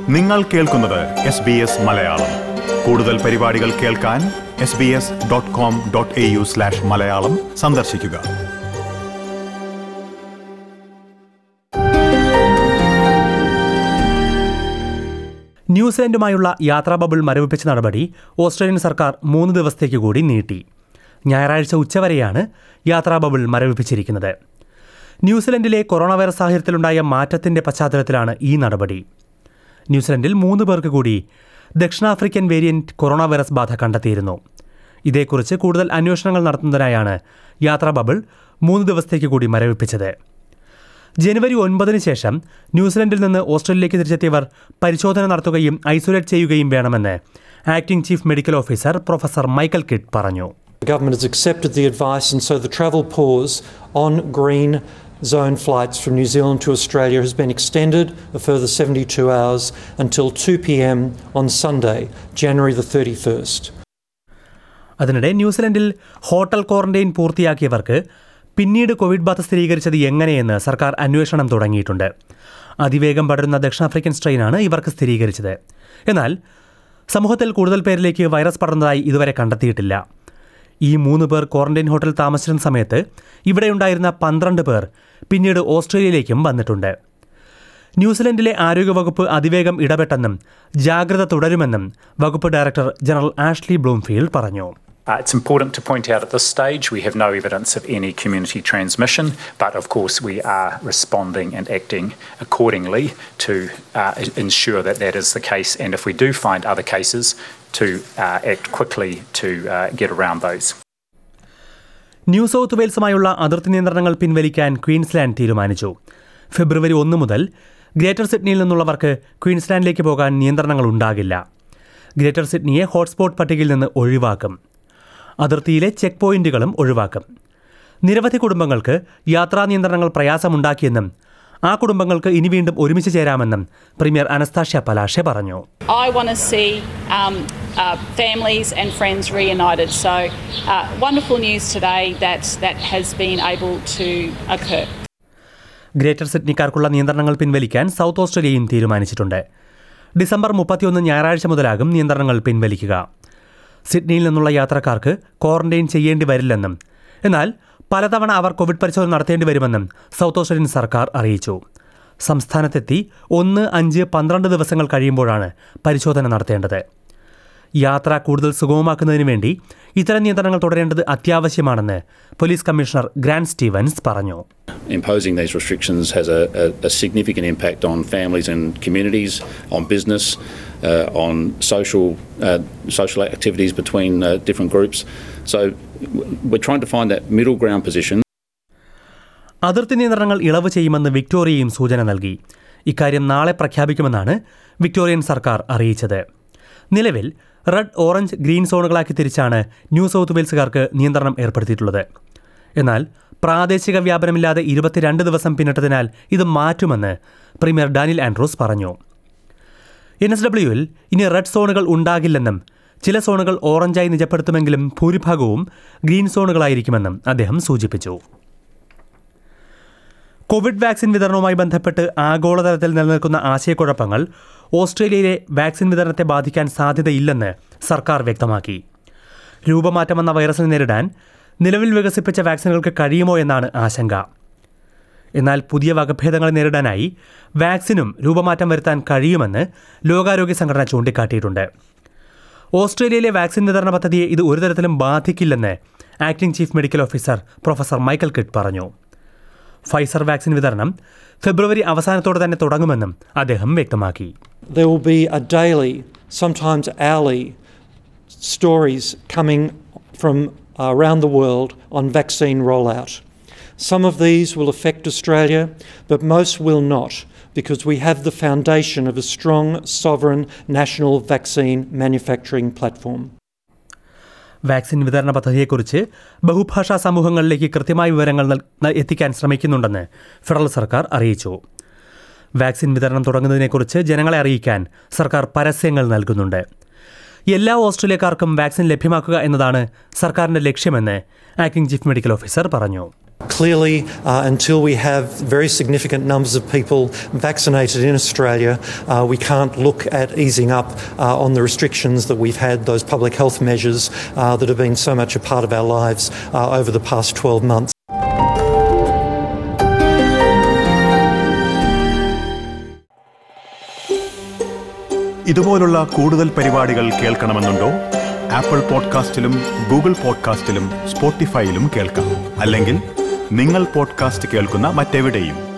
നിങ്ങൾ കേൾക്കുന്നത് S B S Malayalam കൂടുതൽ പരിപാടികൾ കേൾക്കാൻ S B S dot com dot A U slash Malayalam സന്ദർശിക്കുക ന്യൂസിലൻഡുമായുള്ള യാത്രാ ബബിൾ മരവിപ്പിച്ച നടപടി ഓസ്ട്രേലിയൻ സർക്കാർ മൂന്ന് ദിവസത്തേക്ക് കൂടി നീട്ടി ഞായറാഴ്ച ഉച്ചവരെയാണ് യാത്രാ ബബിൾ മരവിപ്പിച്ചിരിക്കുന്നത് ന്യൂസിലൻഡിലെ കൊറോണ വൈറസ് സാഹചര്യത്തിലുണ്ടായ മാറ്റത്തിന്റെ പശ്ചാത്തലത്തിലാണ് ഈ നടപടി ന്യൂസിലൻഡിൽ മൂന്ന് പേർക്ക് കൂടി ദക്ഷിണാഫ്രിക്കൻ വേരിയന്റ് കൊറോണ വൈറസ് ബാധ കണ്ടെത്തിയിരുന്നു ഇതേക്കുറിച്ച് കൂടുതൽ അന്വേഷണങ്ങൾ നടത്തുന്നതിനായാണ് യാത്രാ ബബിൾ മൂന്ന് ദിവസത്തേക്ക് കൂടി മരവിപ്പിച്ചത് ജനുവരി ഒൻപതിന് ശേഷം ന്യൂസിലൻഡിൽ നിന്ന് ഓസ്ട്രേലിയയിലേക്ക് തിരിച്ചെത്തിയവർ പരിശോധന നടത്തുകയും ഐസൊലേറ്റ് ചെയ്യുകയും വേണമെന്ന് acting chief medical officer professor Michael Kidd പറഞ്ഞു The government has accepted the advice, and so the travel pause on green zone flights from New Zealand to Australia has been extended a further 72 hours until 2 pm on Sunday, January the 31st. അതിനിടെ ന്യൂസിലൻഡിൽ hotel quarantine പൂർത്തിയാക്കിയവർക്ക് പിന്നീട് Covid ബാധ സ്ഥിരീകരിച്ചത് എങ്ങനെയെന്ന് സർക്കാർ അന്വേഷണം തുടങ്ങിയിട്ടുണ്ട് അതിവേഗം പടരുന്ന ദക്ഷിണാഫ്രിക്കൻ സ്ട്രെയിനാണ് ഇവർക്ക് സ്ഥിരീകരിച്ചത് എന്നാൽ സമൂഹത്തിൽ കൂടുതൽ പേരിലേക്ക് വൈറസ് പടർന്നതായി ഇതുവരെ കണ്ടെത്തിയിട്ടില്ല ഈ മൂന്ന് പേർ ക്വാറന്റൈൻ ഹോട്ടൽ താമസിച്ചിരുന്ന സമയത്ത് ഇവിടെയുണ്ടായിരുന്ന പന്ത്രണ്ട് പേർ പിന്നീട് ഓസ്ട്രേലിയയിലേക്കും വന്നിട്ടുണ്ട് ന്യൂസിലൻഡിലെ ആരോഗ്യവകുപ്പ് അതിവേഗം ഇടപെട്ടെന്നും ജാഗ്രത തുടരുമെന്നും വകുപ്പ് ഡയറക്ടർ ജനറൽ ആഷ്ലി ബ്ലൂംഫീൽഡ് പറഞ്ഞു Uh, it's important to point out at this stage we have no evidence of any community transmission, but of course we are responding and acting accordingly to uh, ensure that that is the case. And if we do find other cases, to uh, act quickly to uh, get around those. New south വെയിൽസുമായുള്ള അതിർത്തി നിയന്ത്രണങ്ങൾ പിൻവലിക്കാൻ Queensland തീരുമാനിച്ചു ഫെബ്രുവരി ഒന്ന് മുതൽ greater സിഡ്നിയിൽ നിന്നുള്ളവർക്ക് ക്വീൻസ്ലാൻഡിലേക്ക് പോകാൻ നിയന്ത്രണങ്ങൾ ഉണ്ടാകില്ല ഗ്രേറ്റർ സിഡ്നിയെ ഹോട്ട്സ്പോട്ട് പട്ടികയിൽ നിന്ന് ഒഴിവാക്കും അതിർത്തിയിലെ ചെക്ക് പോയിന്റുകളും ഒഴിവാക്കും നിരവധി കുടുംബങ്ങൾക്ക് യാത്രാ നിയന്ത്രണങ്ങൾ പ്രയാസമുണ്ടാക്കിയെന്നും ആ കുടുംബങ്ങൾക്ക് ഇനി വീണ്ടും ഒരുമിച്ച് ചേരാമെന്നും പ്രീമിയർ അനസ്താഷ്യ പലാഷെ പറഞ്ഞു I want to see um, uh, families and friends reunited. So, uh, wonderful news today that that has been able to occur. Greater സിഡ്നിക്കാർക്കുള്ള നിയന്ത്രണങ്ങൾ പിൻവലിക്കാൻ സൗത്ത് ഓസ്ട്രേലിയയും തീരുമാനിച്ചിട്ടുണ്ട് ഡിസംബർ മുപ്പത്തിയൊന്ന് ഞായറാഴ്ച മുതലാകും നിയന്ത്രണങ്ങൾ പിൻവലിക്കുക സിഡ്നിയിൽ നിന്നുള്ള യാത്രക്കാർക്ക് ക്വാറന്റൈൻ ചെയ്യേണ്ടി വരില്ലെന്നും എന്നാൽ പലതവണ അവർ കോവിഡ് പരിശോധന നടത്തേണ്ടി വരുമെന്നും സൗത്ത് ഓസ്ട്രേലിയൻ സർക്കാർ അറിയിച്ചു സംസ്ഥാനത്തെത്തി ഒന്ന് അഞ്ച് പന്ത്രണ്ട് ദിവസങ്ങൾ കഴിയുമ്പോഴാണ് പരിശോധന നടത്തേണ്ടത് യാത്ര കൂടുതൽ സുഗമമാക്കുന്നതിന് വേണ്ടി ഇത്തരം നിയന്ത്രണങ്ങൾ തുടരേണ്ടത് അത്യാവശ്യമാണെന്ന് പോലീസ് കമ്മീഷണർ ഗ്രാൻഡ് സ്റ്റീവൻസ് പറഞ്ഞു Imposing these restrictions has a, a, a significant impact on families and communities, on business, uh, on social uh, social activities between uh, different groups. So w- we're trying to find that middle ground position അതിർത്തി നിയന്ത്രണങ്ങൾ ഇളവ് ചെയ്യുമെന്ന് വിക്ടോറിയയും സൂചന നൽകി ഇക്കാര്യം നാളെ പ്രഖ്യാപിക്കുമെന്നാണ് Victorian സർക്കാർ അറിയിച്ചത് നിലവിൽ റെഡ് ഓറഞ്ച് ഗ്രീൻ സോണുകളാക്കി തിരിച്ചാണ് ന്യൂ സൗത്ത് വെയിൽസുകാർക്ക് നിയന്ത്രണം ഏർപ്പെടുത്തിയിട്ടുള്ളത് എന്നാൽ പ്രാദേശിക വ്യാപനമില്ലാതെ ഇരുപത്തിരണ്ട് ദിവസം പിന്നിട്ടതിനാൽ ഇത് മാറ്റുമെന്ന് പ്രീമിയർ ഡാനിൽ ആൻഡ്രൂസ് പറഞ്ഞു എൻ എസ് ഡബ്ല്യുവിൽ ഇനി റെഡ് സോണുകൾ ഉണ്ടാകില്ലെന്നും ചില സോണുകൾ ഓറഞ്ചായി നിജപ്പെടുത്തുമെങ്കിലും ഭൂരിഭാഗവും ഗ്രീൻ സോണുകളായിരിക്കുമെന്നും അദ്ദേഹം സൂചിപ്പിച്ചു കോവിഡ് വാക്സിൻ വിതരണവുമായി ബന്ധപ്പെട്ട് ആഗോളതലത്തിൽ നിലനിൽക്കുന്ന ആശയക്കുഴപ്പങ്ങൾ ഓസ്ട്രേലിയയിലെ വാക്സിൻ വിതരണത്തെ ബാധിക്കാൻ സാധ്യതയില്ലെന്ന് സർക്കാർ വ്യക്തമാക്കി രൂപമാറ്റമെന്ന വൈറസിനെ നേരിടാൻ നിലവിൽ വികസിപ്പിച്ച വാക്സിനുകൾക്ക് കഴിയുമോ എന്നാണ് ആശങ്ക എന്നാൽ പുതിയ വകഭേദങ്ങളെ നേരിടാനായി വാക്സിനും രൂപമാറ്റം വരുത്താൻ കഴിയുമെന്ന് ലോകാരോഗ്യ സംഘടന ചൂണ്ടിക്കാട്ടിയിട്ടുണ്ട് ഓസ്ട്രേലിയയിലെ വാക്സിൻ വിതരണ പദ്ധതിയെ ഇത് ഒരു തരത്തിലും ബാധിക്കില്ലെന്ന് acting chief medical officer professor Michael Kidd പറഞ്ഞു ഫൈസർ വാക്സിൻ വിതരണം ഫെബ്രുവരി അവസാനത്തോടെ തന്നെ തുടങ്ങുമെന്നും അദ്ദേഹം വ്യക്തമാക്കി There will be a daily, sometimes hourly, stories coming from around the world on vaccine rollout. Some of these will affect Australia, but most will not, because we have the foundation of a strong, sovereign national vaccine manufacturing platform. Vaccine വിതരണ പദ്ധതിയെക്കുറിച്ച് ബഹുഭാഷാ സമൂഹങ്ങളിലേക്ക് കൃത്യമായ വിവരങ്ങൾ നൽ- എത്തിക്കാൻ ശ്രമിക്കുന്നുണ്ടെന്ന് federal സർക്കാർ അറിയിച്ചു vaccine വിതരണം തുടങ്ങുന്നതിനെക്കുറിച്ച് ജനങ്ങളെ അറിയിക്കാൻ സർക്കാർ പരസ്യങ്ങൾ നൽകുന്നുണ്ട് എല്ലാ ഓസ്ട്രേലിയക്കാർക്കും വാക്സിൻ ലഭ്യമാക്കുക എന്നതാണ് സർക്കാരിന്റെ ലക്ഷ്യമെന്ന് ആക്ടിംഗ് ചീഫ് മെഡിക്കൽ ഓഫീസർ പറഞ്ഞു Clearly, uh, until we have very significant numbers of people vaccinated in Australia, uh, we can't look at easing up uh, on the restrictions that we've had, those public health measures uh, that have been so much a part of our lives uh, over the past 12 months. ഇതുപോലുള്ള കൂടുതൽ പരിപാടികൾ കേൾക്കണമെന്നുണ്ടോ apple പോഡ്കാസ്റ്റിലും Google പോഡ്കാസ്റ്റിലും സ്പോട്ടിഫൈയിലും കേൾക്കാം അല്ലെങ്കിൽ നിങ്ങൾ podcast കേൾക്കുന്ന മറ്റെവിടെയും